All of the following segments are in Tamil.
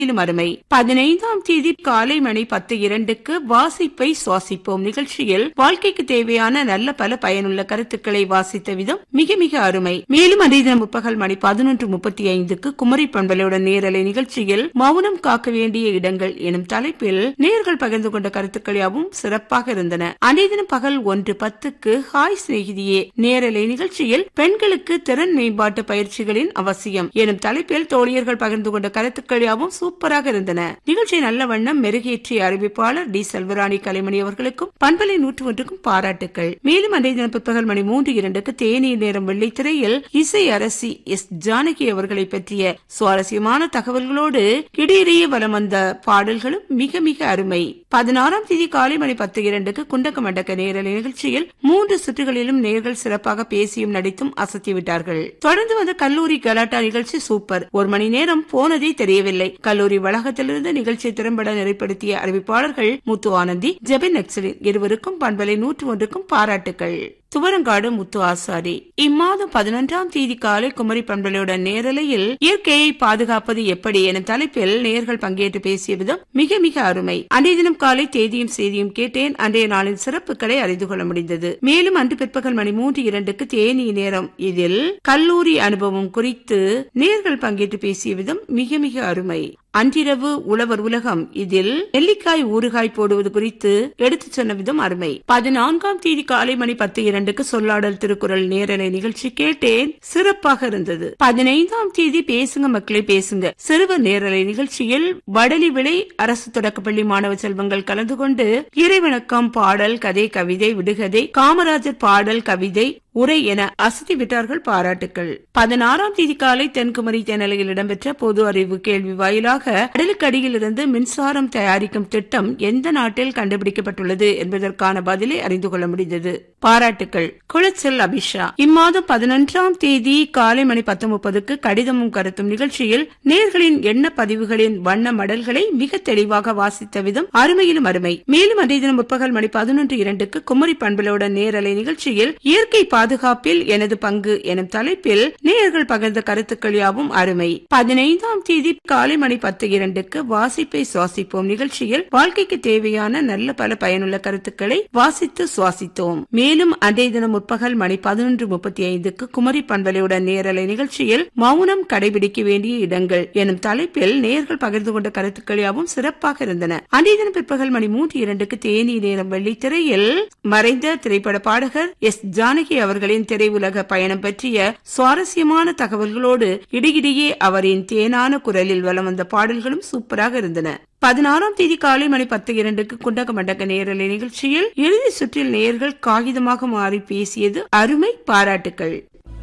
அருமை பதினைந்தாம் தேதி காலை மணி பத்து இரண்டுக்கு வாசிப்பை சுவாசிப்போம் நிகழ்ச்சியில் வாழ்க்கைக்கு தேவையான நல்ல பல பயனுள்ள கருத்துக்களை வாசித்த விதம் மிக மிக அருமை மேலும் அதே தினம் முற்பகல் மணி பதினொன்று முப்பத்தி ஐந்துக்கு குமரி பண்பலையுடன் நேரலை நிகழ்ச்சியில் மௌனம் காக்க வேண்டிய இடங்கள் எனும் தலைப்பில் நேர்கள் பகிர்ந்து கொண்ட கருத்துக்கள் யாவும் சிறப்பாக இருந்தன அதே தினம் பகல் ஒன்று பத்துக்கு ஹாய் சிநேகிதியே நேரலை நிகழ்ச்சியில் பெண்களுக்கு திறன் மேம்பாட்டு பயிற்சிகளின் அவசியம் எனும் தலைப்பில் தோழியர்கள் பகிர்ந்து கொண்ட கருத்துக்கள் யாவும் சூப்பராக இருந்தன நிகழ்ச்சி நல்ல வண்ணம் மெருகேற்றிய அறிவிப்பாளர் டி செல்வராணி கலைமணி அவர்களுக்கும் பண்பலை நூற்று ஒன்றுக்கும் பாராட்டுக்கள் மேலும் அன்றைய தினம் பிற்பகல் மணி மூன்று இரண்டுக்கு தேநீர் நேரம் வெள்ளித்திரையில் இசை அரசி எஸ் ஜானகி அவர்களை பற்றிய சுவாரஸ்யமான தகவல்களோடு இடையிடையே வலம் வந்த பாடல்களும் மிக மிக அருமை பதினாறாம் தேதி காலை மணி பத்து இரண்டுக்கு குண்டக்க மண்டக்க நேரலை நிகழ்ச்சியில் மூன்று சுற்றுகளிலும் நேர்கள் சிறப்பாக பேசியும் நடித்தும் அசத்திவிட்டார்கள் தொடர்ந்து வந்த கல்லூரி கலாட்டா நிகழ்ச்சி சூப்பர் ஒரு மணி நேரம் போனதே தெரியவில்லை கல்லூரி வளாகத்திலிருந்து நிகழ்ச்சியை திறம்பட நிறைப்படுத்திய அறிவிப்பாளர்கள் முத்து ஆனந்தி ஜெபின் நக்சலின் இருவருக்கும் பண்பலை நூற்று ஒன்றுக்கும் பாராட்டுகள் துவரங்காடு முத்து ஆசாரி இம்மாதம் பதினொன்றாம் தேதி காலை குமரி பண்பலையுடன் நேரலையில் இயற்கையை பாதுகாப்பது எப்படி என தலைப்பில் நேர்கள் பங்கேற்று பேசிய விதம் மிக மிக அருமை அன்றைய தினம் காலை தேதியும் செய்தியும் கேட்டேன் அன்றைய நாளின் சிறப்புகளை அறிந்து கொள்ள முடிந்தது மேலும் அன்று பிற்பகல் மணி மூன்று இரண்டுக்கு தேனி நேரம் இதில் கல்லூரி அனுபவம் குறித்து நேர்கள் பங்கேற்று பேசிய விதம் மிக மிக அருமை அன்றிரவு உழவர் உலகம் இதில் நெல்லிக்காய் ஊறுகாய் போடுவது குறித்து எடுத்துச் சொன்ன விதம் அருமை பதினான்காம் தேதி காலை மணி பத்து இரண்டுக்கு சொல்லாடல் திருக்குறள் நேரலை நிகழ்ச்சி கேட்டேன் சிறப்பாக இருந்தது பதினைந்தாம் தேதி பேசுங்க மக்களை பேசுங்க சிறுவர் நேரலை நிகழ்ச்சியில் வடலி விளை அரசு தொடக்கப்பள்ளி மாணவ செல்வங்கள் கலந்து கொண்டு இறைவணக்கம் பாடல் கதை கவிதை விடுகதை காமராஜர் பாடல் கவிதை உரை என அசதி விட்டார்கள் பாராட்டுக்கள் பதினாறாம் தேதி காலை தென்குமரி தேனலையில் இடம்பெற்ற பொது அறிவு கேள்வி வாயிலாக கடலுக்கு அடியில் இருந்து மின்சாரம் தயாரிக்கும் திட்டம் எந்த நாட்டில் கண்டுபிடிக்கப்பட்டுள்ளது என்பதற்கான பதிலை அறிந்து கொள்ள முடிந்தது பாராட்டுக்கள் குளச்சல் அபிஷா இம்மாதம் பதினொன்றாம் தேதி காலை மணி பத்து முப்பதுக்கு கடிதமும் கருத்தும் நிகழ்ச்சியில் நேர்களின் எண்ண பதிவுகளின் வண்ண மடல்களை மிக தெளிவாக வாசித்த விதம் அருமையிலும் அருமை மேலும் அதே தினம் முற்பகல் மணி பதினொன்று இரண்டுக்கு குமரி பண்பலோட நேரலை நிகழ்ச்சியில் இயற்கை பாதுகாப்பில் எனது பங்கு எனும் தலைப்பில் நேயர்கள் பகிர்ந்த கருத்துக்கள் யாவும் அருமை பதினைந்தாம் தேதி காலை மணி பத்து இரண்டுக்கு வாசிப்பை சுவாசிப்போம் நிகழ்ச்சியில் வாழ்க்கைக்கு தேவையான நல்ல பல பயனுள்ள கருத்துக்களை வாசித்து சுவாசித்தோம் மேலும் அன்றைய தினம் முற்பகல் மணி பதினொன்று முப்பத்தி ஐந்துக்கு குமரி பண்பலையுடன் நேரலை நிகழ்ச்சியில் மௌனம் கடைபிடிக்க வேண்டிய இடங்கள் எனும் தலைப்பில் நேயர்கள் பகிர்ந்து கொண்ட கருத்துக்கள் யாவும் சிறப்பாக இருந்தன அன்றைய தினம் பிற்பகல் மணி மூன்று இரண்டுக்கு தேனி நேரம் வெள்ளித்திரையில் மறைந்த திரைப்பட பாடகர் எஸ் ஜானகி அவர்களின் திரையுலக பயணம் பற்றிய சுவாரஸ்யமான தகவல்களோடு இடையிடையே அவரின் தேனான குரலில் வலம் வந்த பாடல்களும் சூப்பராக இருந்தன பதினாறாம் தேதி காலை மணி பத்து இரண்டுக்கு குண்டக மண்டக்க நேரலை நிகழ்ச்சியில் இறுதி சுற்றில் நேர்கள் காகிதமாக மாறி பேசியது அருமை பாராட்டுக்கள்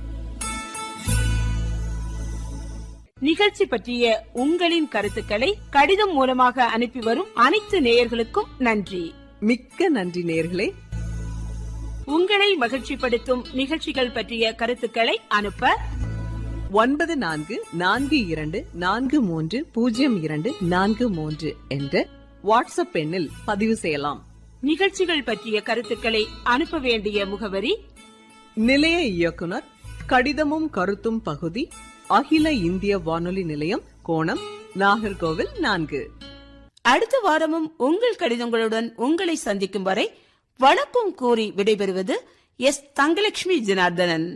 நிகழ்ச்சி பற்றிய உங்களின் கருத்துக்களை கடிதம் மூலமாக அனுப்பி வரும் அனைத்து நேயர்களுக்கும் நன்றி மிக்க நன்றி நேர்களே உங்களை மகிழ்ச்சிப்படுத்தும் நிகழ்ச்சிகள் பற்றிய கருத்துக்களை அனுப்ப ஒன்பது நான்கு நான்கு இரண்டு நான்கு மூன்று பூஜ்ஜியம் இரண்டு நான்கு மூன்று என்ற வாட்ஸ்அப் எண்ணில் பதிவு செய்யலாம் நிகழ்ச்சிகள் பற்றிய கருத்துக்களை அனுப்ப வேண்டிய முகவரி நிலைய இயக்குனர் கடிதமும் கருத்தும் பகுதி அகில இந்திய வானொலி நிலையம் கோணம் நாகர்கோவில் நான்கு அடுத்த வாரமும் உங்கள் கடிதங்களுடன் உங்களை சந்திக்கும் வரை வணக்கம் கூறி விடைபெறுவது எஸ் தங்கலட்சுமி ஜனார்தனன்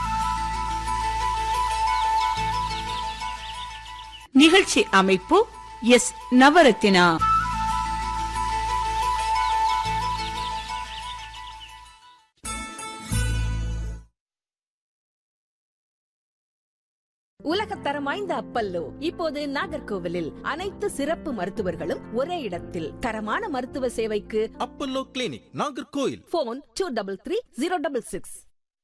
நிகழ்ச்சி அமைப்பு எஸ் நவரத்தினா உலகத்தரம் வாய்ந்த அப்பல்லோ இப்போது நாகர்கோவிலில் அனைத்து சிறப்பு மருத்துவர்களும் ஒரே இடத்தில் தரமான மருத்துவ சேவைக்கு Apollo clinic Nagercoil phone two double three zero double six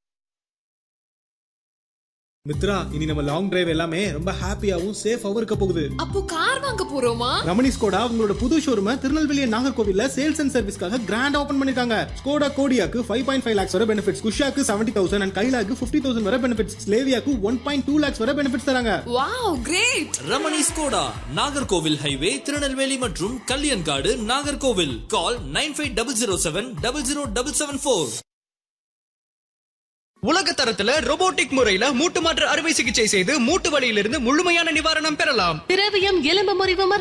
Mithra இனி நம்ம லாங் டிரைவ் எல்லாமே ரொம்ப ஹாப்பியாவும் சேஃபாவும் இருக்க போகுது அப்போ கார் வாங்க போறோமா ரமணி ஸ்கோடா உங்களோட புது ஷோரூம திருநெல்வேலி நாகர்கோவில்ல சேல்ஸ் அண்ட் சர்வீஸ்க்காக கிராண்ட் ஓபன் பண்ணிருக்காங்க ஸ்கோடா கோடியாக்கு ஃபைவ் பாயிண்ட் ஃபைவ் லேக்ஸ் வரை பெனிஃபிட்ஸ் குஷாக்கு செவன்டி தௌசண்ட் அண்ட் கைலாக்கு ஃபிஃப்டி தௌசண்ட் வரை பெனிஃபிட்ஸ் ஸ்லேவியாக்கு ஒன் பாயிண்ட் டூ லேக்ஸ் வரை பெனிஃபிட்ஸ் தராங்க wow great Ramani Skoda Nagercoil highway Tirunelveli மற்றும் Kalyankadu Nagercoil call nine five double zero seven double zero double seven four உலக தரத்துல robotic முறையில மூட்டு மாற்று அறுவை சிகிச்சை செய்து மூட்டு வலியிலிருந்து முழுமையான நிவாரணம் பெறலாம் திரவியம் எலும்பு முறிவு